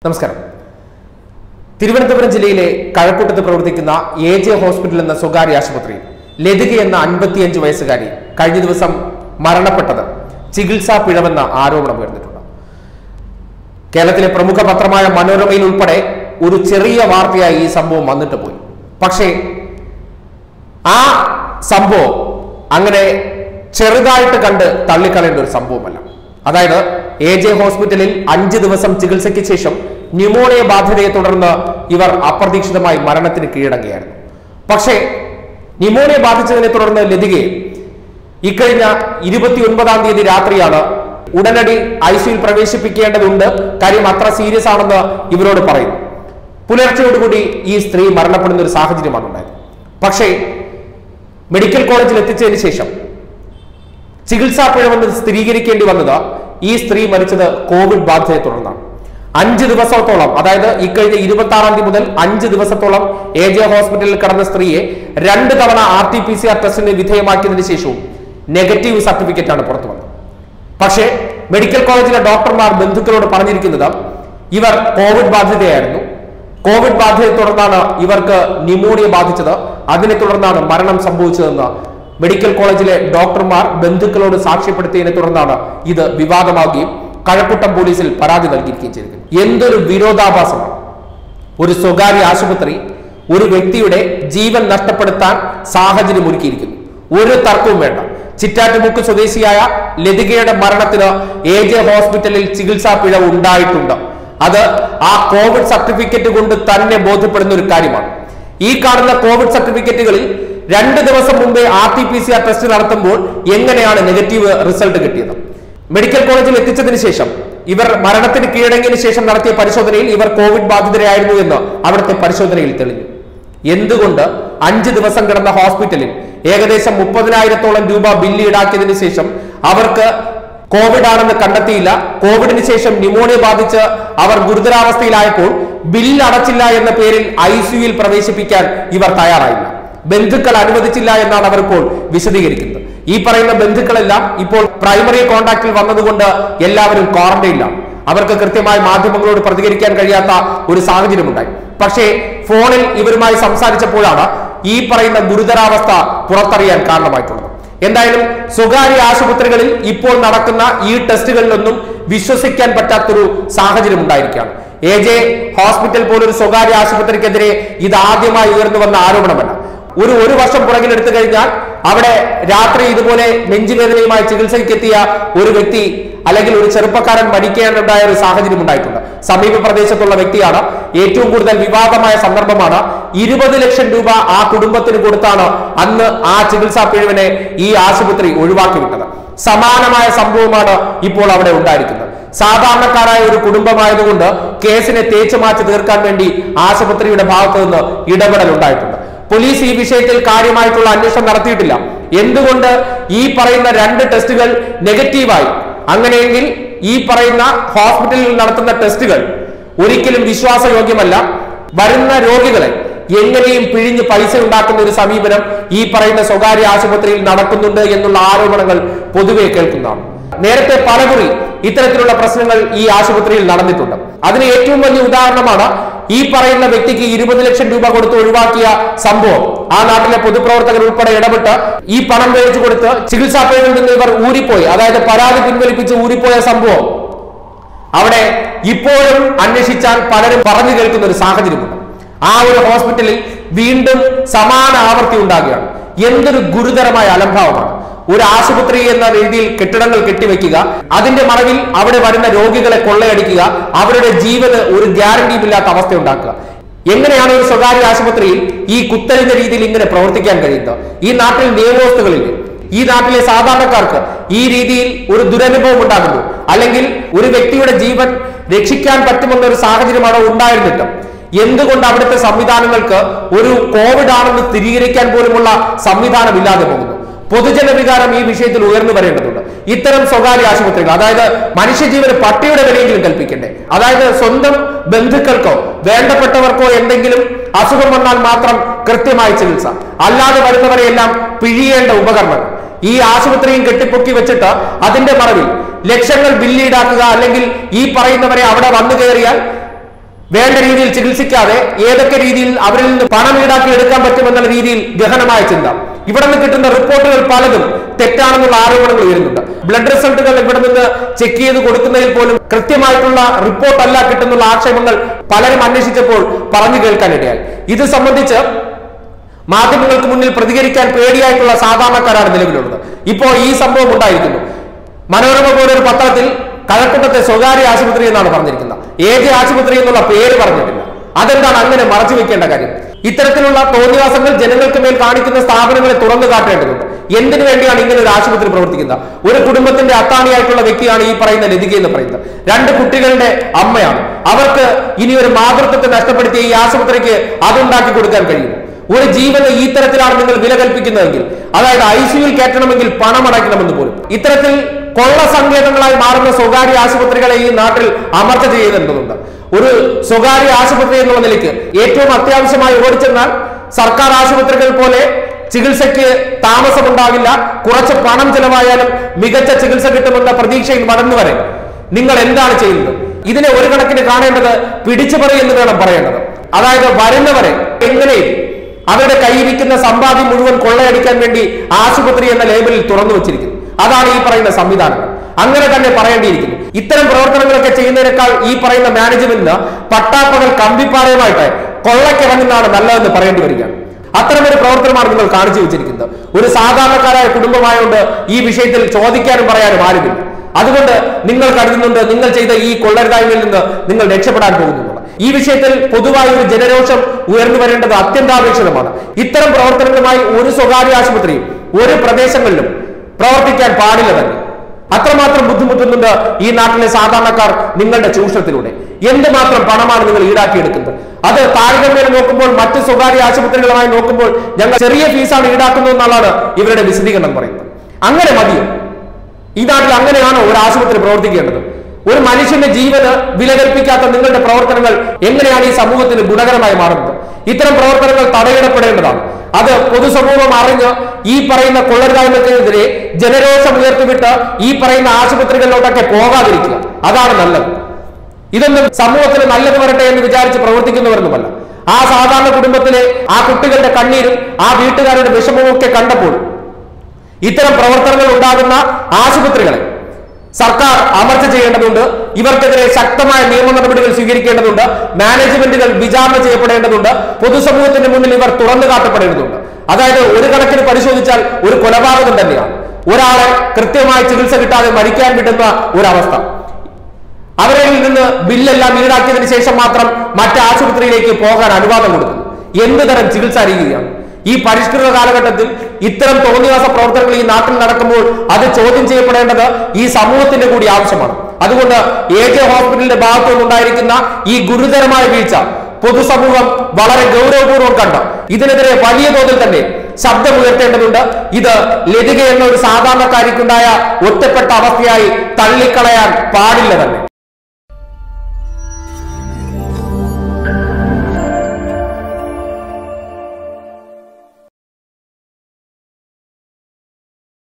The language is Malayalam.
നമസ്കാരം തിരുവനന്തപുരം ജില്ലയിലെ കഴക്കൂട്ടത്ത് പ്രവർത്തിക്കുന്ന എ ജെ ഹോസ്പിറ്റൽ എന്ന സ്വകാര്യ ആശുപത്രിയിൽ ലതിക എന്ന അൻപത്തിയഞ്ച് വയസ്സുകാരി കഴിഞ്ഞ ദിവസം മരണപ്പെട്ടത് ചികിത്സാ പിഴവെന്ന ആരോപണം ഉയർന്നിട്ടുണ്ട് കേരളത്തിലെ പ്രമുഖ പത്രമായ മനോരമയിൽ ഉൾപ്പെടെ ഒരു ചെറിയ വാർത്തയായി ഈ സംഭവം വന്നിട്ട് പോയി പക്ഷേ ആ സംഭവം അങ്ങനെ ചെറുതായിട്ട് കണ്ട് തള്ളിക്കളയേണ്ട ഒരു സംഭവമല്ല അതായത് എ ജെ ഹോസ്പിറ്റലിൽ അഞ്ച് ദിവസം ചികിത്സയ്ക്ക് ശേഷം ന്യൂമോണിയ ബാധ്യതയെ തുടർന്ന് ഇവർ അപ്രതീക്ഷിതമായി മരണത്തിന് കീഴടങ്ങുകയായിരുന്നു പക്ഷേ ന്യൂമോണിയ ബാധിച്ചതിനെ തുടർന്ന് ലതികയെ ഇക്കഴിഞ്ഞ ഇരുപത്തി ഒൻപതാം തീയതി രാത്രിയാണ് ഉടനടി ഐ സിയിൽ പ്രവേശിപ്പിക്കേണ്ടതുണ്ട് കാര്യം അത്ര സീരിയസ് ആണെന്ന് ഇവരോട് പറയുന്നു പുലർച്ചയോടുകൂടി ഈ സ്ത്രീ മരണപ്പെടുന്ന ഒരു സാഹചര്യമാണ് ഉണ്ടായത് പക്ഷേ മെഡിക്കൽ കോളേജിൽ എത്തിച്ചതിന് ശേഷം ചികിത്സാ പിഴവെന്ന് സ്ഥിരീകരിക്കേണ്ടി വന്നത് ഈ സ്ത്രീ മരിച്ചത് കോവിഡ് ബാധയെ തുടർന്നാണ് അഞ്ച് ദിവസത്തോളം അതായത് ഇക്കഴിഞ്ഞ ഇരുപത്തി ആറാം തീയതി മുതൽ അഞ്ച് ദിവസത്തോളം എ ജെ ഹോസ്പിറ്റലിൽ കടന്ന സ്ത്രീയെ രണ്ട് തവണ R T P C R ടെസ്റ്റിന് വിധേയമാക്കിയതിനു ശേഷവും നെഗറ്റീവ് സർട്ടിഫിക്കറ്റ് ആണ് പുറത്തു വന്നത് പക്ഷേ മെഡിക്കൽ കോളേജിലെ ഡോക്ടർമാർ ബന്ധുക്കളോട് പറഞ്ഞിരിക്കുന്നത് ഇവർ കോവിഡ് ബാധിതയായിരുന്നു കോവിഡ് ബാധയെ തുടർന്നാണ് ഇവർക്ക് ന്യൂമോണിയ ബാധിച്ചത് അതിനെ തുടർന്നാണ് മരണം സംഭവിച്ചതെന്ന് മെഡിക്കൽ കോളേജിലെ ഡോക്ടർമാർ ബന്ധുക്കളോട് സാക്ഷ്യപ്പെടുത്തിയതിനെ തുടർന്നാണ് ഇത് വിവാദമാവുകയും കഴക്കൂട്ടം പോലീസിൽ പരാതി നൽകിയിരിക്കുകയും ചെയ്തിരിക്കുന്നത് എന്തൊരു വിരോധാഭാസമാണ് ഒരു സ്വകാര്യ ആശുപത്രി ഒരു വ്യക്തിയുടെ ജീവൻ നഷ്ടപ്പെടുത്താൻ സാഹചര്യം ഒരുക്കിയിരിക്കുന്നു ഒരു തർക്കവും വേണ്ട ചിറ്റാറ്റുമുക്ക് സ്വദേശിയായ ലതികയുടെ മരണത്തിന് എ ജെ ഹോസ്പിറ്റലിൽ ചികിത്സാ പിഴവ് ഉണ്ടായിട്ടുണ്ട് അത് ആ കോവിഡ് സർട്ടിഫിക്കറ്റ് കൊണ്ട് തന്നെ ബോധ്യപ്പെടുന്ന ഒരു കാര്യമാണ് ഈ കാണുന്ന കോവിഡ് സർട്ടിഫിക്കറ്റുകളിൽ രണ്ട് ദിവസം മുമ്പേ R T P C R test നടത്തുമ്പോൾ എങ്ങനെയാണ് നെഗറ്റീവ് റിസൾട്ട് കിട്ടിയത് മെഡിക്കൽ കോളേജിൽ എത്തിച്ചതിന് ശേഷം ഇവർ മരണത്തിന് കീഴടങ്ങിയതിനു ശേഷം നടത്തിയ പരിശോധനയിൽ ഇവർ കോവിഡ് ബാധിതരായിരുന്നു എന്ന് അവിടുത്തെ പരിശോധനയിൽ തെളിഞ്ഞു എന്തുകൊണ്ട് അഞ്ച് ദിവസം കിടന്ന ഹോസ്പിറ്റലിൽ ഏകദേശം മുപ്പതിനായിരത്തോളം രൂപ ബില്ല് ഈടാക്കിയതിനു ശേഷം അവർക്ക് കോവിഡ് ആണെന്ന് കണ്ടെത്തിയില്ല കോവിഡിന് ശേഷം ന്യൂമോണിയ ബാധിച്ച് അവർ ഗുരുതരാവസ്ഥയിലായപ്പോൾ ബില്ല് അടച്ചില്ല എന്ന പേരിൽ ഐ സിയുയിൽ പ്രവേശിപ്പിക്കാൻ ഇവർ തയ്യാറായില്ല ബന്ധുക്കൾ അനുവദിച്ചില്ല എന്നാണ് അവർ ഇപ്പോൾ വിശദീകരിക്കുന്നത് ഈ പറയുന്ന ബന്ധുക്കളെല്ലാം ഇപ്പോൾ പ്രൈമറി കോണ്ടാക്റ്റിൽ വന്നതുകൊണ്ട് എല്ലാവരും ക്വാറന്റൈനിലാണ് അവർക്ക് കൃത്യമായി മാധ്യമങ്ങളോട് പ്രതികരിക്കാൻ കഴിയാത്ത ഒരു സാഹചര്യമുണ്ടായി പക്ഷേ ഫോണിൽ ഇവരുമായി സംസാരിച്ചപ്പോഴാണ് ഈ പറയുന്ന ഗുരുതരാവസ്ഥ പുറത്തറിയാൻ കാരണമായിട്ടുള്ളത് എന്തായാലും സ്വകാര്യ ആശുപത്രികളിൽ ഇപ്പോൾ നടക്കുന്ന ഈ ടെസ്റ്റുകളിലൊന്നും വിശ്വസിക്കാൻ പറ്റാത്തൊരു സാഹചര്യം ഉണ്ടായിരിക്കുകയാണ് എ ജെ ഹോസ്പിറ്റൽ പോലൊരു സ്വകാര്യ ആശുപത്രിക്കെതിരെ ഇത് ആദ്യമായി ഉയർന്നു വന്ന ആരോപണമല്ല ഒരു ഒരു വർഷം പുറകിലെടുത്തു കഴിഞ്ഞാൽ അവിടെ രാത്രി ഇതുപോലെ നെഞ്ചുവേദനയുമായി ചികിത്സയ്ക്കെത്തിയ ഒരു വ്യക്തി അല്ലെങ്കിൽ ഒരു ചെറുപ്പക്കാരൻ മരിക്കാനുണ്ടായ ഒരു സാഹചര്യം ഉണ്ടായിട്ടുണ്ട് സമീപ പ്രദേശത്തുള്ള വ്യക്തിയാണ് ഏറ്റവും കൂടുതൽ വിവാദമായ സന്ദർഭമാണ് ഇരുപത് ലക്ഷം രൂപ ആ കുടുംബത്തിന് കൊടുത്താണ് അന്ന് ആ ചികിത്സാ പിഴവിനെ ഈ ആശുപത്രി ഒഴിവാക്കി വിട്ടത് സമാനമായ സംഭവമാണ് ഇപ്പോൾ അവിടെ ഉണ്ടായിരിക്കുന്നത് സാധാരണക്കാരായ ഒരു കുടുംബമായതുകൊണ്ട് കേസിനെ തേച്ചു മാറ്റി തീർക്കാൻ വേണ്ടി ആശുപത്രിയുടെ ഭാഗത്തു നിന്ന് ഇടപെടൽ ഉണ്ടായിട്ടുണ്ട് പോലീസ് ഈ വിഷയത്തിൽ കാര്യമായിട്ടുള്ള അന്വേഷണം നടത്തിയിട്ടില്ല എന്തുകൊണ്ട് ഈ പറയുന്ന രണ്ട് ടെസ്റ്റുകൾ നെഗറ്റീവായി അങ്ങനെയെങ്കിൽ ഈ പറയുന്ന ഹോസ്പിറ്റലിൽ നടത്തുന്ന ടെസ്റ്റുകൾ ഒരിക്കലും വിശ്വാസയോഗ്യമല്ല വരുന്ന രോഗികളെ എങ്ങനെയും പിഴിഞ്ഞ് പൈസ ഉണ്ടാക്കുന്ന ഒരു സമീപനം ഈ പറയുന്ന സ്വകാര്യ ആശുപത്രിയിൽ നടക്കുന്നുണ്ട് എന്നുള്ള ആരോപണങ്ങൾ പൊതുവെ കേൾക്കുന്നതാണ് നേരത്തെ പലകുറി ഇത്തരത്തിലുള്ള പ്രശ്നങ്ങൾ ഈ ആശുപത്രിയിൽ നടന്നിട്ടുണ്ട് അതിന് ഏറ്റവും വലിയ ഉദാഹരണമാണ് ഈ പറയുന്ന വ്യക്തിക്ക് ഇരുപത് ലക്ഷം രൂപ കൊടുത്ത് ഒഴിവാക്കിയ സംഭവം ആ നാട്ടിലെ പൊതുപ്രവർത്തകർ ഉൾപ്പെടെ ഇടപെട്ട് ഈ പണം മേടിച്ചു കൊടുത്ത് ചികിത്സാ പിഴവിൽ നിന്ന് ഇവർ ഊരിപ്പോയി അതായത് പരാതി പിൻവലിപ്പിച്ച് ഊരിപ്പോയ സംഭവം അവിടെ ഇപ്പോഴും അന്വേഷിച്ചാൽ പലരും പറഞ്ഞു കേൾക്കുന്ന ഒരു സാഹചര്യമുണ്ട് ആ ഒരു ഹോസ്പിറ്റലിൽ വീണ്ടും സമാന ആവർത്തി ഉണ്ടാകുകയാണ് എന്തൊരു ഗുരുതരമായ അലംഭാവമാണ് ഒരു ആശുപത്രി എന്ന രീതിയിൽ കെട്ടിടങ്ങൾ കെട്ടിവെക്കുക അതിന്റെ മറവിൽ അവിടെ വരുന്ന രോഗികളെ കൊള്ളയടിക്കുക അവരുടെ ജീവന് ഒരു ഗ്യാരണ്ടിയും ഇല്ലാത്ത അവസ്ഥ ഉണ്ടാക്കുക എങ്ങനെയാണ് ഒരു സ്വകാര്യ ആശുപത്രിയിൽ ഈ കുത്തഴിഞ്ഞ രീതിയിൽ ഇങ്ങനെ പ്രവർത്തിക്കാൻ കഴിയുന്നത് ഈ നാട്ടിൽ നിയമവ്യവസ്ഥകളില്ല ഈ നാട്ടിലെ സാധാരണക്കാർക്ക് ഈ രീതിയിൽ ഒരു ദുരനുഭവം ഉണ്ടാകുന്നു അല്ലെങ്കിൽ ഒരു വ്യക്തിയുടെ ജീവൻ രക്ഷിക്കാൻ പറ്റുമെന്ന ഒരു സാഹചര്യമാണ് ഉണ്ടായിരുന്നിട്ട് എന്തുകൊണ്ട് അവിടുത്തെ സംവിധാനങ്ങൾക്ക് ഒരു കോവിഡ് ആണെന്ന് സ്ഥിരീകരിക്കാൻ പോലുമുള്ള സംവിധാനം ഇല്ലാതെ പോകുന്നു പൊതുജന വികാരം ഈ വിഷയത്തിൽ ഉയർന്നു വരേണ്ടതുണ്ട് ഇത്തരം സ്വകാര്യ ആശുപത്രികൾ അതായത് മനുഷ്യജീവന് പട്ടിയുടെ വിലയെങ്കിലും കൽപ്പിക്കണ്ടേ അതായത് സ്വന്തം ബന്ധുക്കൾക്കോ വേണ്ടപ്പെട്ടവർക്കോ എന്തെങ്കിലും അസുഖം വന്നാൽ മാത്രം കൃത്യമായ ചികിത്സ അല്ലാതെ വരുന്നവരെയെല്ലാം പിഴിയേണ്ട ഉപകരണങ്ങൾ ഈ ആശുപത്രിയും കെട്ടിപ്പൊക്കി വെച്ചിട്ട് അതിന്റെ മറവിൽ ലക്ഷങ്ങൾ ബില്ല് ഈടാക്കുക അല്ലെങ്കിൽ ഈ പറയുന്നവരെ അവിടെ വന്നു കയറിയാൽ വേണ്ട രീതിയിൽ ചികിത്സിക്കാതെ ഏതൊക്കെ രീതിയിൽ അവരിൽ നിന്ന് പണം ഈടാക്കി എടുക്കാൻ പറ്റുമെന്നുള്ള രീതിയിൽ ഗഹനമായ ചിന്ത ഇവിടെ നിന്ന് കിട്ടുന്ന റിപ്പോർട്ടുകൾ പലതും തെറ്റാണെന്നുള്ള ആരോപണങ്ങൾ ഉയരുന്നുണ്ട് ബ്ലഡ് റിസൾട്ടുകൾ ഇവിടെ നിന്ന് ചെക്ക് ചെയ്ത് കൊടുക്കുന്നതിൽ പോലും കൃത്യമായിട്ടുള്ള റിപ്പോർട്ട് അല്ല കിട്ടുന്നുള്ള ആക്ഷേപങ്ങൾ പലരും അന്വേഷിച്ചപ്പോൾ പറഞ്ഞു കേൾക്കാനിടയായി ഇത് സംബന്ധിച്ച് മാധ്യമങ്ങൾക്ക് മുന്നിൽ പ്രതികരിക്കാൻ പേടിയായിട്ടുള്ള സാധാരണക്കാരാണ് നിലവിലുള്ളത് ഇപ്പോൾ ഈ സംഭവം ഉണ്ടായിരിക്കുന്നു മനോരമ പോലൊരു പത്രത്തിൽ കഴക്കൂട്ടത്തെ സ്വകാര്യ ആശുപത്രി എന്നാണ് പറഞ്ഞിരിക്കുന്നത് ഏത് ആശുപത്രി എന്നുള്ള പേര് പറഞ്ഞിട്ടില്ല അതെന്താണ് അങ്ങനെ മറച്ചു വെക്കേണ്ട കാര്യം ഇത്തരത്തിലുള്ള തോന്നിവാസങ്ങൾ ജനങ്ങൾക്ക് മേൽ കാണിക്കുന്ന സ്ഥാപനങ്ങളെ തുറന്നു കാട്ടേണ്ടതുണ്ട് എന്തിനു വേണ്ടിയാണ് ഇങ്ങനെ ഒരു ആശുപത്രി പ്രവർത്തിക്കുന്നത് ഒരു കുടുംബത്തിന്റെ അത്താണിയായിട്ടുള്ള വ്യക്തിയാണ് ഈ പറയുന്ന ലതിക എന്ന് പറയുന്നത് രണ്ട് കുട്ടികളുടെ അമ്മയാണ് അവർക്ക് ഇനി ഒരു മാതൃത്വത്തെ നഷ്ടപ്പെടുത്തിയ ഈ ആശുപത്രിക്ക് അതുണ്ടാക്കി കൊടുക്കാൻ കഴിയും ഒരു ജീവന് ഈ തരത്തിലാണ് നിങ്ങൾ വില കൽപ്പിക്കുന്നതെങ്കിൽ അതായത് ഐ സിയുൽ കയറ്റണമെങ്കിൽ പണം അടയ്ക്കണമെന്ന് പോലും ഇത്തരത്തിൽ കൊള്ള സങ്കേതങ്ങളായി മാറുന്ന സ്വകാര്യ ആശുപത്രികളെ ഈ നാട്ടിൽ അമർച്ച ചെയ്യേണ്ടതുണ്ട് ഒരു സ്വകാര്യ ആശുപത്രി എന്നുള്ള നിലയ്ക്ക് ഏറ്റവും അത്യാവശ്യമായി ഓടിച്ചെന്നാൽ സർക്കാർ ആശുപത്രികൾ പോലെ ചികിത്സയ്ക്ക് താമസമുണ്ടാകില്ല കുറച്ച് പണം ചെലവായാലും മികച്ച ചികിത്സ കിട്ടുമെന്ന പ്രതീക്ഷയിൽ വളർന്നു വരെ നിങ്ങൾ എന്താണ് ചെയ്യുന്നത് ഇതിനെ ഒരു കണക്കിന് കാണേണ്ടത് പിടിച്ചുപറി എന്ന് വേണം പറയേണ്ടത് അതായത് വരുന്നവരെ എങ്ങനെയും അവരുടെ കയ്യിരിക്കുന്ന സമ്പാദ്യം മുഴുവൻ കൊള്ളയടിക്കാൻ വേണ്ടി ആശുപത്രി എന്ന ലേബലിൽ തുറന്നു വച്ചിരിക്കുന്നു അതാണ് ഈ പറയുന്ന സംവിധാനങ്ങൾ അങ്ങനെ തന്നെ പറയേണ്ടിയിരിക്കുന്നു ഇത്തരം പ്രവർത്തനങ്ങളൊക്കെ ചെയ്യുന്നതിനേക്കാൾ ഈ പറയുന്ന മാനേജ്മെന്റിന് പട്ടാപ്പകൽ കമ്പിപ്പാറയുമായിട്ട് കൊള്ളക്കിറങ്ങുന്നതാണ് നല്ലതെന്ന് പറയേണ്ടി വരികയാണ് അത്തരമൊരു പ്രവർത്തനമാണ് നിങ്ങൾ കാണിച്ചു വെച്ചിരിക്കുന്നത് ഒരു സാധാരണക്കാരായ കുടുംബമായതുകൊണ്ട് ഈ വിഷയത്തിൽ ചോദിക്കാനും പറയാനും ആരുമില്ല അതുകൊണ്ട് നിങ്ങൾ കരുതുന്നുണ്ട് നിങ്ങൾ ചെയ്ത ഈ കൊള്ളരുതായ്മയിൽ നിന്ന് നിങ്ങൾ രക്ഷപ്പെടാൻ പോകുന്നു ഈ വിഷയത്തിൽ പൊതുവായ ഒരു ജനരോഷം ഉയർന്നു വരേണ്ടത് അത്യന്താപേക്ഷിതമാണ് ഇത്തരം പ്രവർത്തനങ്ങളുമായി ഒരു സ്വകാര്യ ആശുപത്രിയും ഒരു പ്രദേശങ്ങളിലും പ്രവർത്തിക്കാൻ പാടില്ല തന്നെ അത്രമാത്രം ബുദ്ധിമുട്ടുന്നുണ്ട് ഈ നാട്ടിലെ സാധാരണക്കാർ നിങ്ങളുടെ ചൂഷണത്തിലൂടെ എന്തുമാത്രം പണമാണ് നിങ്ങൾ ഈടാക്കിയെടുക്കുന്നത് അത് താരതമ്യേന നോക്കുമ്പോൾ മറ്റ് സ്വകാര്യ ആശുപത്രികളുമായി നോക്കുമ്പോൾ ഞങ്ങൾ ചെറിയ ഫീസാണ് ഈടാക്കുന്നത് എന്നുള്ളതാണ് ഇവരുടെ വിശദീകരണം പറയുന്നത് അങ്ങനെ മതിയോ ഈ നാട്ടിൽ അങ്ങനെയാണോ ഒരു ആശുപത്രി പ്രവർത്തിക്കേണ്ടത് ഒരു മനുഷ്യന്റെ ജീവന് വില കൽപ്പിക്കാത്ത നിങ്ങളുടെ പ്രവർത്തനങ്ങൾ എങ്ങനെയാണ് ഈ സമൂഹത്തിന് ഗുണകരമായി മാറുന്നത് ഇത്തരം പ്രവർത്തനങ്ങൾ തടയിടപ്പെടേണ്ടതാണ് അത് പൊതുസമൂഹം അറിഞ്ഞ് ഈ പറയുന്ന കൊള്ളരുതായ്മക്കെതിരെ ജനരോഷം ഉയർത്തിവിട്ട് ഈ പറയുന്ന ആശുപത്രികളിലോട്ടൊക്കെ പോകാതിരിക്കുക അതാണ് നല്ലത് ഇതൊന്നും സമൂഹത്തിന് നല്ലത് വരട്ടെ എന്ന് വിചാരിച്ച് പ്രവർത്തിക്കുന്നവരൊന്നുമല്ല ആ സാധാരണ കുടുംബത്തിലെ ആ കുട്ടികളുടെ കണ്ണീരും ആ വീട്ടുകാരുടെ വിഷമവും ഒക്കെ കണ്ടപ്പോൾ ഇത്തരം പ്രവർത്തനങ്ങൾ ഉണ്ടാകുന്ന ആശുപത്രികളെ സർക്കാർ അമർച്ച ചെയ്യേണ്ടതുണ്ട് ഇവർക്കെതിരെ ശക്തമായ നിയമ നടപടികൾ സ്വീകരിക്കേണ്ടതുണ്ട് മാനേജ്മെന്റുകൾ വിചാരണ ചെയ്യപ്പെടേണ്ടതുണ്ട് പൊതുസമൂഹത്തിന്റെ മുന്നിൽ ഇവർ തുറന്നു കാട്ടപ്പെടേണ്ടതുണ്ട് അതായത് ഒരു കണക്കിന് പരിശോധിച്ചാൽ ഒരു കൊലപാതകം തന്നെയാണ് ഒരാളെ കൃത്യമായ ചികിത്സ കിട്ടാതെ മരിക്കാൻ വിടുന്ന ഒരവസ്ഥ അവരിൽ നിന്ന് ബില്ലെല്ലാം ഈടാക്കിയതിനു ശേഷം മാത്രം മറ്റ് ആശുപത്രിയിലേക്ക് പോകാൻ അനുവാദം കൊടുക്കുന്നു എന്ത് തരം ചികിത്സാ രീതിയാണ് ഈ പരിഷ്കൃത കാലഘട്ടത്തിൽ ഇത്തരം തോന്നിവാസ പ്രവർത്തനങ്ങൾ ഈ നാട്ടിൽ നടക്കുമ്പോൾ അത് ചോദ്യം ചെയ്യപ്പെടേണ്ടത് ഈ സമൂഹത്തിന്റെ കൂടി ആവശ്യമാണ് അതുകൊണ്ട് എ കെ ഹോസ്പിറ്റലിന്റെ ഭാഗത്തു നിന്നുണ്ടായിരിക്കുന്ന ഈ ഗുരുതരമായ വീഴ്ച പൊതുസമൂഹം വളരെ ഗൗരവപൂർവ്വം കണ്ട ഇതിനെതിരെ വലിയ തോതിൽ തന്നെ ശബ്ദമുയർത്തേണ്ടതുണ്ട് ഇത് ലതിക എന്ന ഒരു സാധാരണക്കാരിക്കുണ്ടായ ഒറ്റപ്പെട്ട അവസ്ഥയായി തള്ളിക്കളയാൻ പാടില്ല തന്നെ